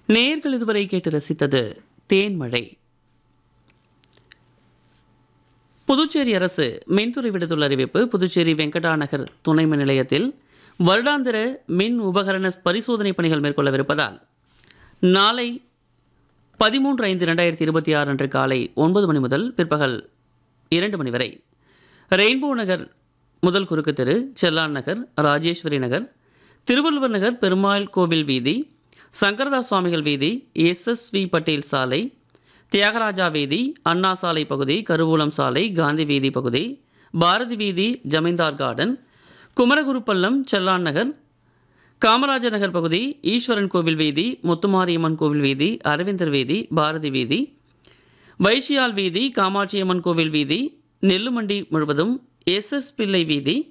நேர்கள் இதுவரை கேட்டு ரசித்தது தேன்மழை புதுச்சேரி அரசு மின்துறை விடுத்துள்ள அறிவிப்பு புதுச்சேரி வெங்கடா நகர் துணை மின் நிலையத்தில் வருடாந்திர மின் உபகரண பரிசோதனை பணிகள் மேற்கொள்ளவிருப்பதால் நாளை பதிமூன்று ஐந்து ரெண்டாயிரத்தி இருபத்தி ஆறு அன்று காலை ஒன்பது மணி முதல் பிற்பகல் இரண்டு மணி வரை ரெயின்போ நகர் முதல் குறுக்கு தெரு செல்லான் நகர் ராஜேஸ்வரி நகர் திருவள்ளுவர் நகர் பெருமாள் கோவில் வீதி சங்கரதாஸ் சுவாமிகள் வீதி எஸ்எஸ்வி பட்டேல் சாலை தியாகராஜா வீதி அண்ணா சாலை பகுதி கருவூலம் சாலை காந்தி வீதி பகுதி பாரதி வீதி ஜமீன்தார் கார்டன் குமரகுருப்பள்ளம் செல்லான் நகர் காமராஜர் நகர் பகுதி ஈஸ்வரன் கோவில் வீதி முத்துமாரியம்மன் கோவில் வீதி அரவிந்தர் வீதி பாரதி வீதி வைஷியால் வீதி காமாட்சியம்மன் கோவில் வீதி நெல்லுமண்டி முழுவதும் எஸ் எஸ் பிள்ளை வீதி